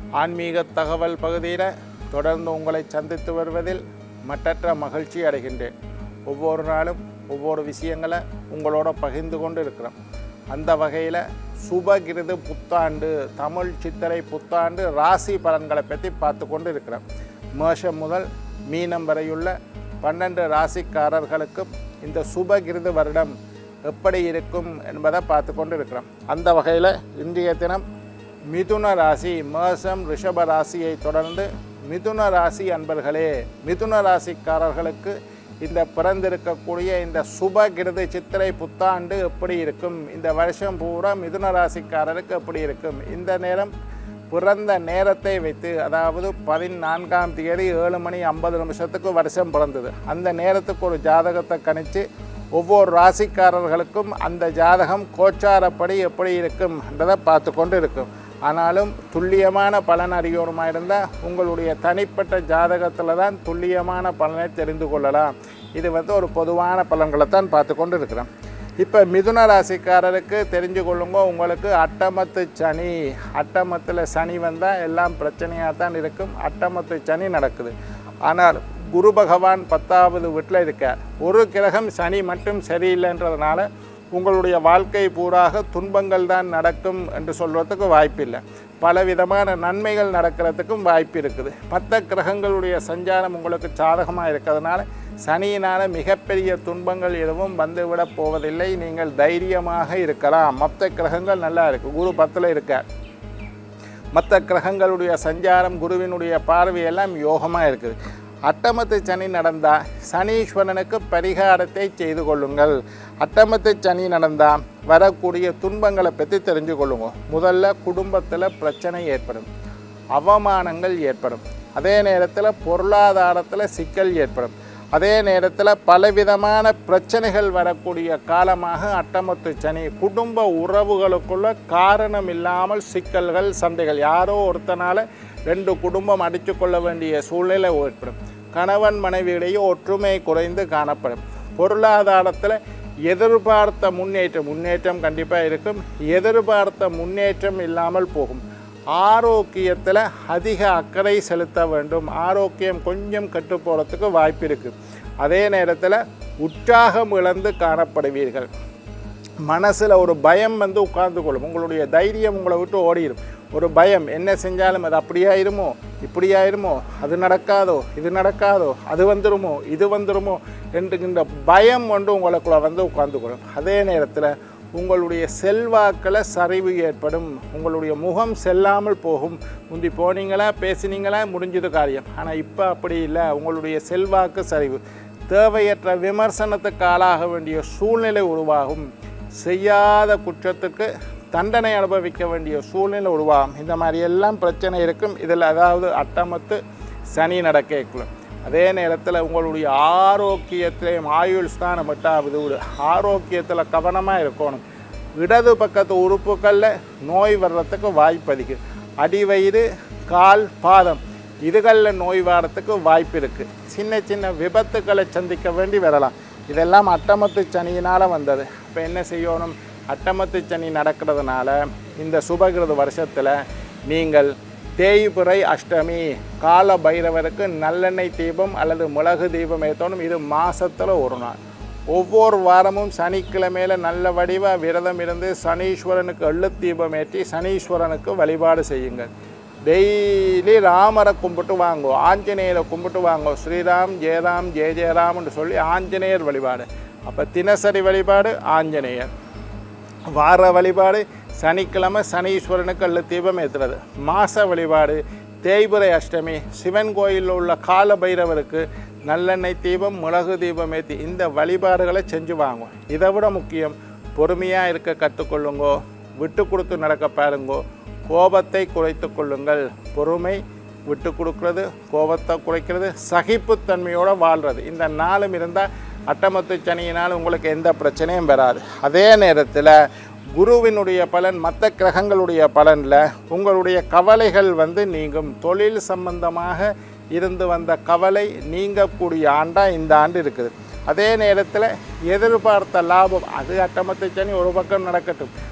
ஆன்மீக தகவல் பகுதியில் தொடர்ந்து உங்களை சந்தித்து வருவதில் மட்டற்ற மகிழ்ச்சி அடைகின்றேன் ஒவ்வொரு நாளும் ஒவ்வொரு விஷயங்களை உங்களோட பகிர்ந்து கொண்டு இருக்கிறோம் அந்த வகையில் சுபகிருது புத்தாண்டு தமிழ் சித்திரை புத்தாண்டு ராசி பலன்களை பற்றி பார்த்து கொண்டு இருக்கிறோம் மேஷம் முதல் மீனம் வரையுள்ள பன்னெண்டு ராசிக்காரர்களுக்கும் இந்த சுபகிருது வருடம் எப்படி இருக்கும் என்பதை பார்த்து கொண்டு இருக்கிறோம் அந்த வகையில் இன்றைய தினம் மிதுன ராசி மேஷம் ரிஷப ராசியை தொடர்ந்து மிதுன ராசி அன்பர்களே மிதுன ராசிக்காரர்களுக்கு இந்த பிறந்திருக்கக்கூடிய இந்த சுபகிருது சித்திரை புத்தாண்டு எப்படி இருக்கும் இந்த வருஷம் பூரா மிதுன ராசிக்காரருக்கு எப்படி இருக்கும் இந்த நேரம் பிறந்த நேரத்தை வைத்து அதாவது பதினான்காம் தேதி ஏழு மணி ஐம்பது நிமிஷத்துக்கு வருஷம் பிறந்தது அந்த நேரத்துக்கு ஒரு ஜாதகத்தை கணித்து ஒவ்வொரு ராசிக்காரர்களுக்கும் அந்த ஜாதகம் கோச்சாரப்படி எப்படி இருக்கும் என்றதை பார்த்து கொண்டு இருக்கும் ஆனாலும் துல்லியமான பலன் அறியோருமா இருந்தால் உங்களுடைய தனிப்பட்ட ஜாதகத்தில் தான் துல்லியமான பலனை தெரிந்து கொள்ளலாம் இது வந்து ஒரு பொதுவான பலன்களை தான் பார்த்து கொண்டு இருக்கிறோம் இப்போ மிதுன ராசிக்காரருக்கு தெரிஞ்சு கொள்ளுங்க உங்களுக்கு அட்டமத்து சனி அட்டமத்தில் சனி வந்தால் எல்லாம் பிரச்சனையாக தான் இருக்கும் அட்டமத்து சனி நடக்குது ஆனால் குரு பகவான் பத்தாவது வீட்டில் இருக்கார் ஒரு கிரகம் சனி மட்டும் சரியில்லைன்றதுனால உங்களுடைய வாழ்க்கை பூராக துன்பங்கள் தான் நடக்கும் என்று சொல்கிறதுக்கு வாய்ப்பில்லை பலவிதமான நன்மைகள் நடக்கிறதுக்கும் வாய்ப்பு இருக்குது மற்ற கிரகங்களுடைய சஞ்சாரம் உங்களுக்கு சாதகமாக இருக்கிறதுனால சனியினால் மிகப்பெரிய துன்பங்கள் எதுவும் வந்துவிடப் போவதில்லை நீங்கள் தைரியமாக இருக்கலாம் மற்ற கிரகங்கள் நல்லா இருக்குது குரு பத்தில் இருக்கார் மற்ற கிரகங்களுடைய சஞ்சாரம் குருவினுடைய பார்வையெல்லாம் யோகமாக இருக்குது அட்டமத்து சனி நடந்தால் சனீஸ்வரனுக்கு பரிகாரத்தை செய்து கொள்ளுங்கள் அட்டமத்து சனி நடந்தால் வரக்கூடிய துன்பங்களை பற்றி தெரிஞ்சு கொள்ளுங்க முதல்ல குடும்பத்தில் பிரச்சனை ஏற்படும் அவமானங்கள் ஏற்படும் அதே நேரத்தில் பொருளாதாரத்தில் சிக்கல் ஏற்படும் அதே நேரத்தில் பலவிதமான பிரச்சனைகள் வரக்கூடிய காலமாக அட்டமத்து சனி குடும்ப உறவுகளுக்குள்ள காரணம் இல்லாமல் சிக்கல்கள் சண்டைகள் யாரோ ஒருத்தனால ரெண்டு குடும்பம் அடித்து கொள்ள வேண்டிய சூழ்நிலை ஏற்படும் கணவன் மனைவியிடையே ஒற்றுமை குறைந்து காணப்படும் பொருளாதாரத்தில் எதிர்பார்த்த முன்னேற்றம் முன்னேற்றம் கண்டிப்பாக இருக்கும் எதிர்பார்த்த முன்னேற்றம் இல்லாமல் போகும் ஆரோக்கியத்தில் அதிக அக்கறை செலுத்த வேண்டும் ஆரோக்கியம் கொஞ்சம் கெட்டு போகிறதுக்கு வாய்ப்பு இருக்குது அதே நேரத்தில் உற்சாகம் இழந்து காணப்படுவீர்கள் மனசில் ஒரு பயம் வந்து உட்கார்ந்து கொள்ளும் உங்களுடைய தைரியம் உங்களை விட்டு ஓடிடும் ஒரு பயம் என்ன செஞ்சாலும் அது அப்படியாயிருமோ இப்படியாயிருமோ அது நடக்காதோ இது நடக்காதோ அது வந்துருமோ இது வந்துருமோ என்கின்ற பயம் வந்து உங்களுக்குள்ள வந்து உட்கார்ந்து கொள்ளும் அதே நேரத்தில் உங்களுடைய செல்வாக்கில் சரிவு ஏற்படும் உங்களுடைய முகம் செல்லாமல் போகும் முந்தி போனீங்களா பேசினீங்களா முடிஞ்சது காரியம் ஆனால் இப்போ அப்படி இல்லை உங்களுடைய செல்வாக்கு சரிவு தேவையற்ற விமர்சனத்துக்கு ஆளாக வேண்டிய சூழ்நிலை உருவாகும் செய்யாத குற்றத்துக்கு தண்டனை அனுபவிக்க வேண்டிய சூழ்நிலை உருவாகும் இந்த மாதிரி எல்லாம் பிரச்சனை இருக்கும் இதில் அதாவது அட்டமத்து சனி நடக்கணும் அதே நேரத்தில் உங்களுடைய ஆரோக்கியத்திலையும் ஆயுள் ஸ்தானம் எட்டாவது வீடு ஆரோக்கியத்தில் கவனமாக இருக்கணும் இடது பக்கத்து உறுப்புகளில் நோய் வர்றதுக்கு வாய்ப்பு அதிகம் அடிவயிறு கால் பாதம் இதுகளில் நோய் வரத்துக்கு வாய்ப்பு இருக்குது சின்ன சின்ன விபத்துக்களை சந்திக்க வேண்டி வரலாம் இதெல்லாம் அட்டமத்து சனியினால் வந்தது இப்போ என்ன செய்யணும் அட்டமத்து சனி நடக்கிறதுனால இந்த சுபகிருத வருஷத்தில் நீங்கள் தேய்பிறை அஷ்டமி கால பைரவருக்கு நல்லெண்ணெய் தீபம் அல்லது மிளகு தீபம் ஏற்றணும் இது மாசத்துல ஒரு நாள் ஒவ்வொரு வாரமும் சனிக்கிழமையில நல்ல வடிவாக விரதம் இருந்து சனீஸ்வரனுக்கு எள்ளு தீபம் ஏற்றி சனீஸ்வரனுக்கு வழிபாடு செய்யுங்கள் டெய்லி ராமரை கும்பிட்டு வாங்கோ ஆஞ்சநேயரை கும்பிட்டு வாங்கோ ஸ்ரீராம் ஜெயராம் ஜெய ஜெயராம்னு சொல்லி ஆஞ்சநேயர் வழிபாடு அப்போ தினசரி வழிபாடு ஆஞ்சநேயர் வார வழிபாடு சனிக்கிழமை சனீஸ்வரனுக்கு அல்ல தீபம் ஏற்றுறது மாச வழிபாடு தேய்பிறை அஷ்டமி சிவன் கோயிலில் உள்ள கால பைரவருக்கு நல்லெண்ணெய் தீபம் மிளகு தீபம் ஏற்றி இந்த வழிபாடுகளை செஞ்சு வாங்கும் இதை விட முக்கியம் பொறுமையாக இருக்க கற்றுக்கொள்ளுங்கோ விட்டு கொடுத்து நடக்க பாருங்கோ கோபத்தை குறைத்து கொள்ளுங்கள் பொறுமை விட்டு கொடுக்கறது கோபத்தை குறைக்கிறது சகிப்புத்தன்மையோடு வாழ்கிறது இந்த நாளும் இருந்தால் அட்டமத்து சனியினால் உங்களுக்கு எந்த பிரச்சனையும் வராது அதே நேரத்தில் குருவினுடைய பலன் மற்ற கிரகங்களுடைய பலனில் உங்களுடைய கவலைகள் வந்து நீங்கும் தொழில் சம்பந்தமாக இருந்து வந்த கவலை நீங்கக்கூடிய ஆண்டாக இந்த ஆண்டு இருக்குது அதே நேரத்தில் எதிர்பார்த்த லாபம் அது அட்டமத்து சனி ஒரு பக்கம் நடக்கட்டும்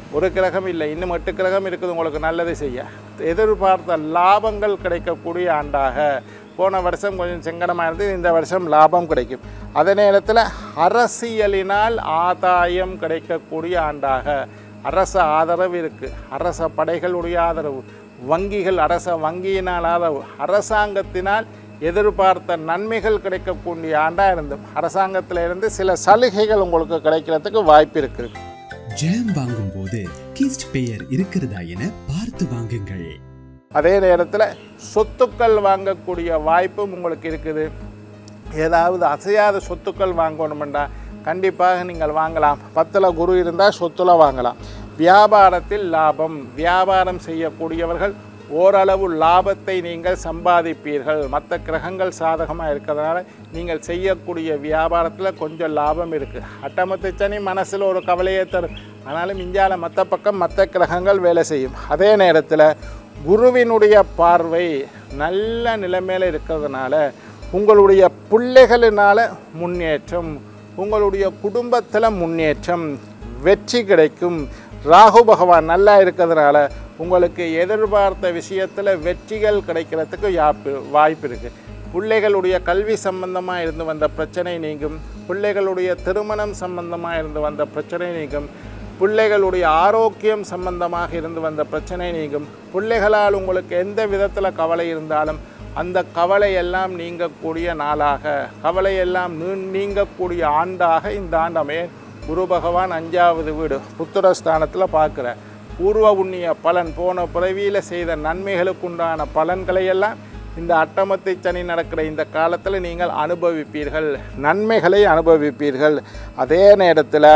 ஒரு கிரகம் இல்லை இன்னும் எட்டு கிரகம் இருக்குது உங்களுக்கு நல்லது செய்ய எதிர்பார்த்த லாபங்கள் கிடைக்கக்கூடிய ஆண்டாக போன வருஷம் கொஞ்சம் செங்கடமாக இருந்தது இந்த வருஷம் லாபம் கிடைக்கும் அதே நேரத்தில் அரசியலினால் ஆதாயம் கிடைக்கக்கூடிய ஆண்டாக அரச ஆதரவு இருக்குது அரச படைகளுடைய ஆதரவு வங்கிகள் அரச வங்கியினால் ஆதரவு அரசாங்கத்தினால் எதிர்பார்த்த நன்மைகள் கிடைக்கக்கூடிய ஆண்டாக இருந்தும் அரசாங்கத்தில் இருந்து சில சலுகைகள் உங்களுக்கு கிடைக்கிறதுக்கு வாய்ப்பு இருக்குது ஜாம் வாங்கும் போது கிஸ்ட் பெயர் இருக்கிறதா என பார்த்து வாங்குங்கள் அதே நேரத்தில் சொத்துக்கள் வாங்கக்கூடிய வாய்ப்பும் உங்களுக்கு இருக்குது ஏதாவது அசையாத சொத்துக்கள் வாங்கணுமெண்டா கண்டிப்பாக நீங்கள் வாங்கலாம் பத்தில் குரு இருந்தால் சொத்துல வாங்கலாம் வியாபாரத்தில் லாபம் வியாபாரம் செய்யக்கூடியவர்கள் ஓரளவு லாபத்தை நீங்கள் சம்பாதிப்பீர்கள் மற்ற கிரகங்கள் சாதகமாக இருக்கிறதுனால நீங்கள் செய்யக்கூடிய வியாபாரத்தில் கொஞ்சம் லாபம் இருக்குது அட்டமத்து சனி மனசில் ஒரு கவலையை தரும் ஆனாலும் இந்தியாவில் மற்ற பக்கம் மற்ற கிரகங்கள் வேலை செய்யும் அதே நேரத்தில் குருவினுடைய பார்வை நல்ல நிலைமையில் இருக்கிறதுனால உங்களுடைய பிள்ளைகளினால முன்னேற்றம் உங்களுடைய குடும்பத்தில் முன்னேற்றம் வெற்றி கிடைக்கும் ராகு பகவான் நல்லா இருக்கிறதுனால உங்களுக்கு எதிர்பார்த்த விஷயத்தில் வெற்றிகள் கிடைக்கிறதுக்கு யாப்பு வாய்ப்பு இருக்குது பிள்ளைகளுடைய கல்வி சம்பந்தமாக இருந்து வந்த பிரச்சனை நீங்கும் பிள்ளைகளுடைய திருமணம் சம்பந்தமாக இருந்து வந்த பிரச்சனை நீங்கும் பிள்ளைகளுடைய ஆரோக்கியம் சம்பந்தமாக இருந்து வந்த பிரச்சனை நீங்கும் பிள்ளைகளால் உங்களுக்கு எந்த விதத்தில் கவலை இருந்தாலும் அந்த கவலை எல்லாம் நீங்கக்கூடிய நாளாக கவலையெல்லாம் நீ- நீங்கக்கூடிய ஆண்டாக இந்த ஆண்டமே குரு பகவான் அஞ்சாவது வீடு புத்திரஸ்தானத்தில் பார்க்குற பூர்வ புண்ணிய பலன் போன பிறவியில் செய்த நன்மைகளுக்குண்டான பலன்களை எல்லாம் இந்த அட்டமத்தை சனி நடக்கிற இந்த காலத்தில் நீங்கள் அனுபவிப்பீர்கள் நன்மைகளை அனுபவிப்பீர்கள் அதே நேரத்தில்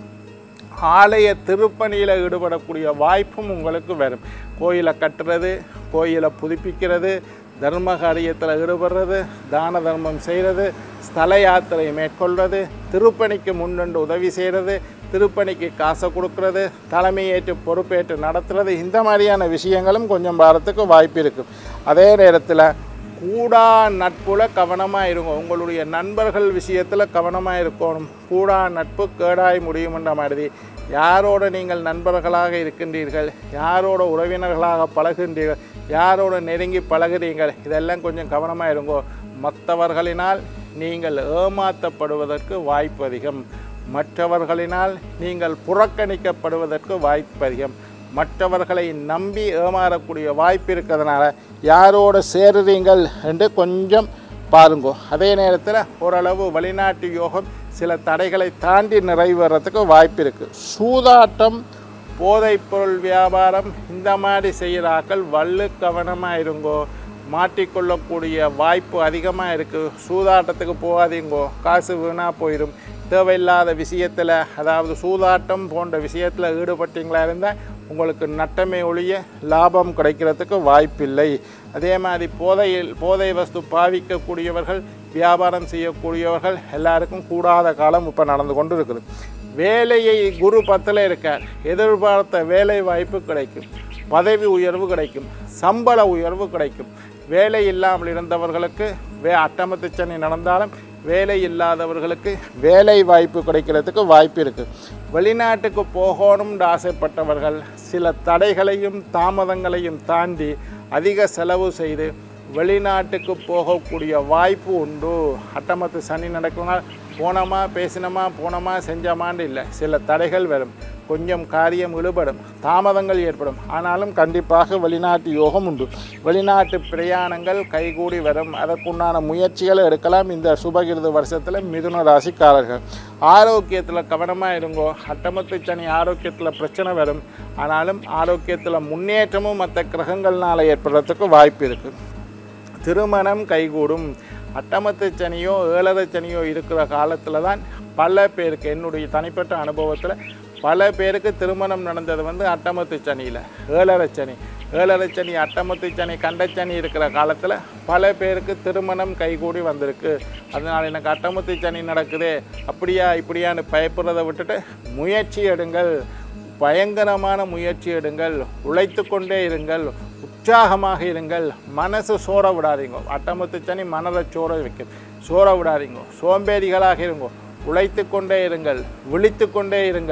ஆலய திருப்பணியில் ஈடுபடக்கூடிய வாய்ப்பும் உங்களுக்கு வரும் கோயிலை கட்டுறது கோயிலை புதுப்பிக்கிறது தர்ம காரியத்தில் ஈடுபடுறது தான தர்மம் செய்கிறது ஸ்தல யாத்திரை மேற்கொள்வது திருப்பணிக்கு முன்னின்று உதவி செய்கிறது திருப்பணிக்கு காசை கொடுக்கறது தலைமையேற்று பொறுப்பேற்று நடத்துறது இந்த மாதிரியான விஷயங்களும் கொஞ்சம் பாரத்துக்கு வாய்ப்பு இருக்கும் அதே நேரத்தில் கூடா நட்புல கவனமாக இருங்க உங்களுடைய நண்பர்கள் விஷயத்தில் கவனமாக இருக்கணும் கூடா நட்பு கேடாய் முடியுமென்ற மாதிரி யாரோட நீங்கள் நண்பர்களாக இருக்கின்றீர்கள் யாரோட உறவினர்களாக பழகுகின்றீர்கள் யாரோட நெருங்கி பழகுறீங்கள் இதெல்லாம் கொஞ்சம் கவனமாக இருங்கோ மற்றவர்களினால் நீங்கள் ஏமாற்றப்படுவதற்கு வாய்ப்பு அதிகம் மற்றவர்களினால் நீங்கள் புறக்கணிக்கப்படுவதற்கு வாய்ப்பு அதிகம் மற்றவர்களை நம்பி ஏமாறக்கூடிய வாய்ப்பு இருக்கிறதுனால யாரோட சேருறீங்கள் என்று கொஞ்சம் பாருங்கோ அதே நேரத்தில் ஓரளவு வெளிநாட்டு யோகம் சில தடைகளை தாண்டி நிறைவேறதுக்கு வாய்ப்பு இருக்குது சூதாட்டம் போதைப்பொருள் வியாபாரம் இந்த மாதிரி செய்கிறாக்கள் வள்ளு கவனமாக இருங்கோ மாட்டிக்கொள்ளக்கூடிய வாய்ப்பு அதிகமாக இருக்குது சூதாட்டத்துக்கு போகாதீங்கோ காசு வீணாக போயிடும் தேவையில்லாத விஷயத்தில் அதாவது சூதாட்டம் போன்ற விஷயத்தில் ஈடுபட்டீங்களா இருந்தால் உங்களுக்கு நட்டமே ஒழிய லாபம் கிடைக்கிறதுக்கு வாய்ப்பில்லை அதே மாதிரி போதையில் போதை வஸ்து பாவிக்கக்கூடியவர்கள் வியாபாரம் செய்யக்கூடியவர்கள் எல்லாருக்கும் கூடாத காலம் இப்போ நடந்து கொண்டு இருக்குது வேலையை குரு பத்தில் இருக்கார் எதிர்பார்த்த வேலை வாய்ப்பு கிடைக்கும் பதவி உயர்வு கிடைக்கும் சம்பள உயர்வு கிடைக்கும் வேலை இல்லாமல் இருந்தவர்களுக்கு வே அட்டமத்து சனி நடந்தாலும் வேலை இல்லாதவர்களுக்கு வேலை வாய்ப்பு கிடைக்கிறதுக்கு வாய்ப்பு இருக்குது வெளிநாட்டுக்கு போகணும்னு ஆசைப்பட்டவர்கள் சில தடைகளையும் தாமதங்களையும் தாண்டி அதிக செலவு செய்து வெளிநாட்டுக்கு போகக்கூடிய வாய்ப்பு உண்டு அட்டமத்து சனி நடக்கிறனால போனோமா பேசினோமா போனோமா செஞ்சோமான்னு இல்லை சில தடைகள் வரும் கொஞ்சம் காரியம் இழுபடும் தாமதங்கள் ஏற்படும் ஆனாலும் கண்டிப்பாக வெளிநாட்டு யோகம் உண்டு வெளிநாட்டு பிரயாணங்கள் கைகூடி வரும் அதற்குண்டான முயற்சிகளை எடுக்கலாம் இந்த சுபகிருத வருஷத்தில் மிதுன ராசிக்காரர்கள் ஆரோக்கியத்தில் கவனமாக இருங்கோ அட்டமத்து சனி ஆரோக்கியத்தில் பிரச்சனை வரும் ஆனாலும் ஆரோக்கியத்தில் முன்னேற்றமும் மற்ற கிரகங்கள்னால ஏற்படுறதுக்கு வாய்ப்பு இருக்குது திருமணம் கைகூடும் அட்டமத்து சனியோ ஏழரை சனியோ இருக்கிற காலத்தில் தான் பல பேருக்கு என்னுடைய தனிப்பட்ட அனுபவத்தில் பல பேருக்கு திருமணம் நடந்தது வந்து அட்டமத்து சனியில் ஏழரை சனி ஏழரை சனி அட்டமத்து சனி கண்டச்சனி இருக்கிற காலத்தில் பல பேருக்கு திருமணம் கைகூடி வந்திருக்கு அதனால் எனக்கு அட்டமத்து சனி நடக்குதே அப்படியா இப்படியான்னு பயப்படுறதை விட்டுட்டு முயற்சி எடுங்கள் பயங்கரமான முயற்சி எடுங்கள் உழைத்து கொண்டே இருங்கள் உற்சாகமாக இருங்கள் மனசு சோற விடாதீங்க அட்டமத்து சனி மனதை சோற வைக்கும் சோற விடாதீங்க சோம்பேறிகளாக இருங்கோ உழைத்து கொண்டே இருங்கள் விழித்து கொண்டே இருங்கள்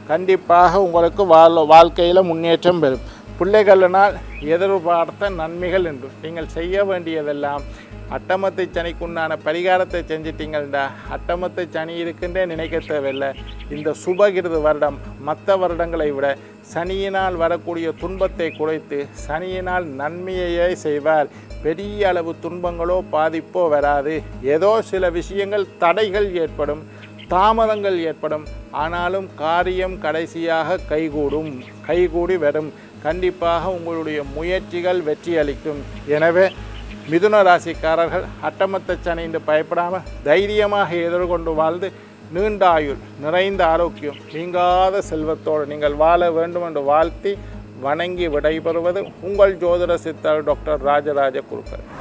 கண்டிப்பாக உங்களுக்கு வாழ் வாழ்க்கையில் முன்னேற்றம் பெறும் பிள்ளைகளினால் எதிர்பார்த்த நன்மைகள் என்று நீங்கள் செய்ய வேண்டியதெல்லாம் அட்டமத்தை சனிக்குண்டான பரிகாரத்தை செஞ்சிட்டீங்கள்டா அட்டமத்தை சனி இருக்குன்றே நினைக்க தேவையில்லை இந்த சுபகிருது வருடம் மற்ற வருடங்களை விட சனியினால் வரக்கூடிய துன்பத்தை குறைத்து சனியினால் நன்மையையே செய்வார் பெரிய அளவு துன்பங்களோ பாதிப்போ வராது ஏதோ சில விஷயங்கள் தடைகள் ஏற்படும் தாமதங்கள் ஏற்படும் ஆனாலும் காரியம் கடைசியாக கைகூடும் கைகூடி வரும் கண்டிப்பாக உங்களுடைய முயற்சிகள் வெற்றி அளிக்கும் எனவே மிதுன ராசிக்காரர்கள் அட்டமத்த சனி என்று பயப்படாமல் தைரியமாக எதிர்கொண்டு வாழ்ந்து நீண்ட ஆயுள் நிறைந்த ஆரோக்கியம் நீங்காத செல்வத்தோடு நீங்கள் வாழ வேண்டும் என்று வாழ்த்தி வணங்கி விடைபெறுவது உங்கள் ஜோதிட சித்தர் டாக்டர் ராஜராஜ குருக்கள்